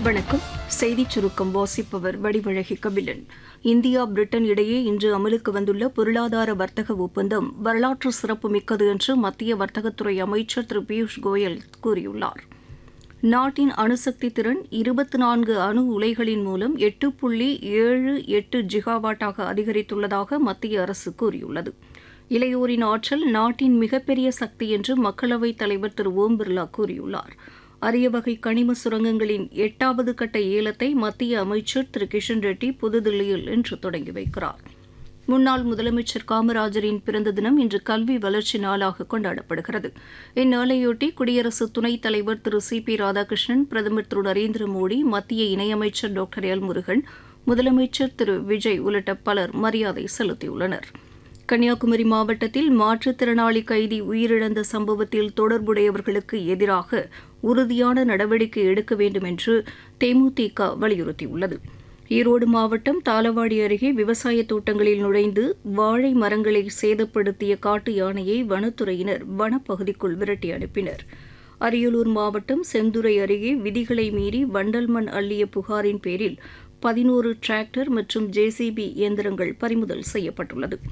வணக்கம் செய்திச் சுருக்கம் வாசிப்பவர் வடிவழகி கபிலன் இந்தியா பிரிட்டன் இடையே இன்று அமலுக்கு வந்துள்ள பொருளாதார வர்த்தக ஒப்பந்தம் வரலாற்று சிறப்புமிக்கது என்று மத்திய வர்த்தகத்துறை அமைச்சர் திரு பியூஷ் கோயல் கூறியுள்ளார் நாட்டின் அணுசக்தி திறன் இருபத்தி நான்கு அணு உலைகளின் மூலம் எட்டு புள்ளி ஏழு எட்டு ஜிகாவாட்டாக அதிகரித்துள்ளதாக மத்திய அரசு கூறியுள்ளது இளையோரின் ஆற்றல் நாட்டின் மிகப்பெரிய சக்தி என்று மக்களவைத் தலைவர் திரு ஓம் பிர்லா கூறியுள்ளார் அரிய வகை கனிம சுரங்கங்களின் எட்டாவது கட்ட ஏலத்தை மத்திய அமைச்சர் திரு கிஷன் ரெட்டி புதுதில்லியில் இன்று தொடங்கி வைக்கிறார் முன்னாள் முதலமைச்சர் காமராஜரின் பிறந்த தினம் இன்று கல்வி வளர்ச்சி நாளாக கொண்டாடப்படுகிறது இந்நாளையொட்டி குடியரசு துணைத் தலைவர் திரு சி பி ராதாகிருஷ்ணன் பிரதமர் திரு நரேந்திர மோடி மத்திய இணையமைச்சர் டாக்டர் எல் முருகன் முதலமைச்சர் திரு விஜய் உள்ளிட்ட பலர் மரியாதை செலுத்தியுள்ளனர் கன்னியாகுமரி மாவட்டத்தில் மாற்றுத்திறனாளி கைதி உயிரிழந்த சம்பவத்தில் தொடர்புடையவர்களுக்கு எதிராக உறுதியான நடவடிக்கை எடுக்க வேண்டும் என்று தேமுதிக வலியுறுத்தியுள்ளது ஈரோடு மாவட்டம் தாளவாடி அருகே விவசாய தோட்டங்களில் நுழைந்து வாழை மரங்களை சேதப்படுத்திய காட்டு யானையை வனத்துறையினர் வனப்பகுதிக்குள் விரட்டி அனுப்பினர் அரியலூர் மாவட்டம் செந்துறை அருகே விதிகளை மீறி வண்டல் மண் அள்ளிய புகாரின் பேரில் பதினோரு டிராக்டர் மற்றும் ஜேசிபி இயந்திரங்கள் பறிமுதல் செய்யப்பட்டுள்ளது